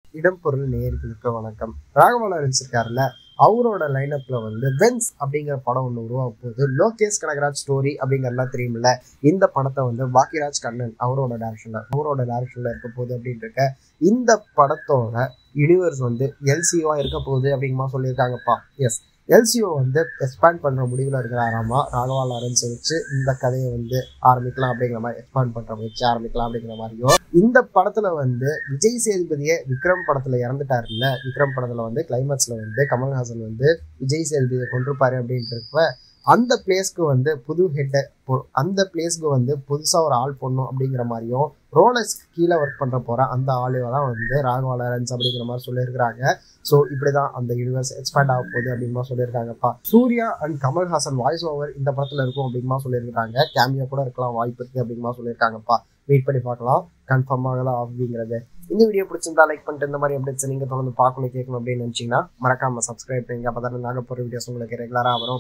இடம்பொருள் நேயர்களுக்கு வணக்கம் ராகவா லாரன்ஸ் இருக்காருல்ல அவரோட லைனப்ல வந்து வென்ஸ் அப்படிங்கிற படம் ஒன்று உருவாக போகுது லோகேஷ் கனகராஜ் ஸ்டோரி அப்படிங்கிறதுலாம் தெரியுமில்ல இந்த படத்தை வந்து பாக்கியராஜ் கண்ணன் அவரோட டேரக்ஷன்ல அவரோட டேரக்ஷன்ல இருக்க போகுது அப்படின்னு இருக்க இந்த படத்தோட யூனிவர்ஸ் வந்து எல்சிஓவா இருக்க போகுது அப்படிங்கமா சொல்லியிருக்காங்கப்பா எஸ் எல்சிஓ வந்து எக்ஸ்பேண்ட் பண்ற முடிவில் இருக்கிறாராமா ராகவா லாரன்ஸ் வச்சு இந்த கதையை வந்து ஆரம்பிக்கலாம் அப்படிங்கிற மாதிரி எக்ஸ்பேண்ட் பண்ற வச்சு ஆரம்பிக்கலாம் அப்படிங்கிற மாதிரியும் இந்த படத்துல வந்து விஜய் சேதுபதியே விக்ரம் படத்துல இறந்துட்டாருல்ல விக்ரம் படத்துல வந்து கிளைமேக்ஸ்ல வந்து கமல்ஹாசன் வந்து விஜய் சேதுபதியை கொண்டிருப்பாரு அப்படின்றப்ப அந்த பிளேஸ்க்கு வந்து புது ஹெட்டை அந்த பிளேஸ்க்கு வந்து புதுசாக ஒரு ஆள் போடணும் அப்படிங்கிற மாதிரியும் ரோலஸ் கீழே ஒர்க் பண்ணுற போகிற அந்த ஆளே தான் வந்து ராகவா லாரன்ஸ் அப்படிங்கிற மாதிரி சொல்லியிருக்கிறாங்க ஸோ இப்படி தான் அந்த யூனிவர்ஸ் எக்ஸ்பேண்ட் ஆக போகுது அப்படிமா சொல்லியிருக்காங்கப்பா Surya and Kamal Haasan voice over இந்த படத்தில் இருக்கும் அப்படிங்கமா சொல்லியிருக்காங்க கேமியோ கூட இருக்கலாம் வாய்ப்பு இருக்குது அப்படிங்கமா சொல்லியிருக்காங்கப்பா வெயிட் பண்ணி பார்க்கலாம் கன்ஃபார்ம் ஆகலாம் அப்படிங்கிறது இந்த வீடியோ பிடிச்சிருந்தா லைக் பண்ணிட்டு இந்த மாதிரி அப்டேட்ஸ் நீங்கள் தொடர்ந்து பார்க்கணும் கேட்கணும் அப்படின்னு நினச்சிங்கன்னா மறக்காம சப்ஸ்கிரைப் பண்ணுங்க அப்போ தான் நாங்கள் போகிற வீடியோஸ் உங்களுக்கு ரெகுலராக வரும்